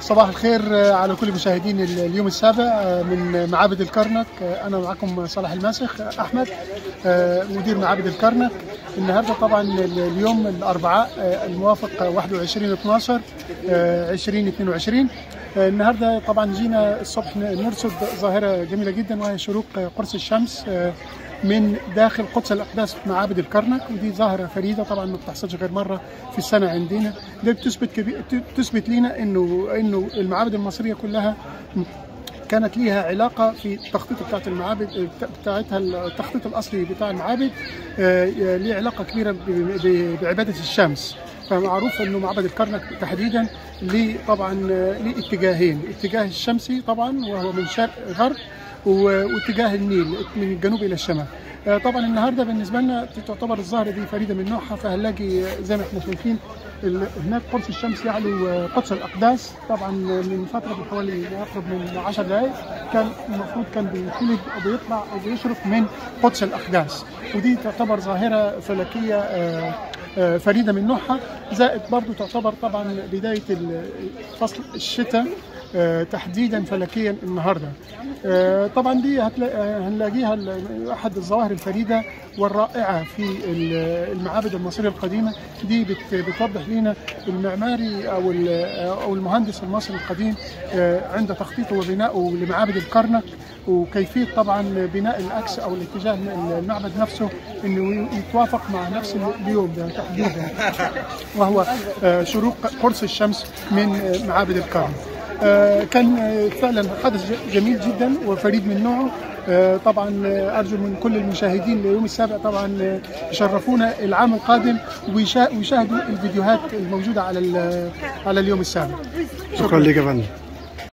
صباح الخير على كل مشاهدين اليوم السابع من معابد الكرنك انا معكم صلاح الماسخ احمد مدير معابد الكرنك النهارده طبعا اليوم الاربعاء الموافق 21 12 2022 النهارده طبعا جينا الصبح نرصد ظاهره جميله جدا وهي شروق قرص الشمس من داخل قدس الاقداس في معابد الكرنك ودي ظاهره فريده طبعا ما بتحصلش غير مره في السنه عندنا ده بتثبت كبير تثبت لنا انه انه المعابد المصريه كلها كانت ليها علاقه في التخطيط بتاعت المعابد بتاعتها التخطيط الاصلي بتاع المعابد ليه علاقه كبيره بعباده الشمس فمعروف انه معبد الكرنك تحديدا ليه طبعا ليه اتجاهين الاتجاه الشمسي طبعا وهو من شرق غرب واتجاه النيل من الجنوب الى الشمال طبعا النهارده بالنسبه لنا تعتبر الظاهره دي فريده من نوعها فهنلاقي زي ما احنا شايفين هناك قرص الشمس يعلو قدس الاقداس طبعا من فتره بحوالي اقرب من 10 دقائق كان المفروض كان بيتولد او بيطلع او بيشرف من قدس الاقداس ودي تعتبر ظاهره فلكيه فريده من نوعها زائد برضو تعتبر طبعا بدايه فصل الشتاء تحديدا فلكيا النهارده طبعا دي هنلاقيها احد الظواهر الفريده والرائعه في المعابد المصريه القديمه دي بتوضح لنا المعماري او او المهندس المصري القديم عند تخطيطه وبنائه لمعابد الكرنك وكيفيه طبعا بناء الاكس او الاتجاه المعبد نفسه انه يتوافق مع نفس اليوم ده تحديدا وهو شروق قرص الشمس من معابد الكرنك كان فعلا حدث جميل جدا وفريد من نوعه طبعا ارجو من كل المشاهدين ليوم السابع طبعا يشرفونا العام القادم ويشاهدوا الفيديوهات الموجوده على على اليوم السابع شكرا لك يا فندم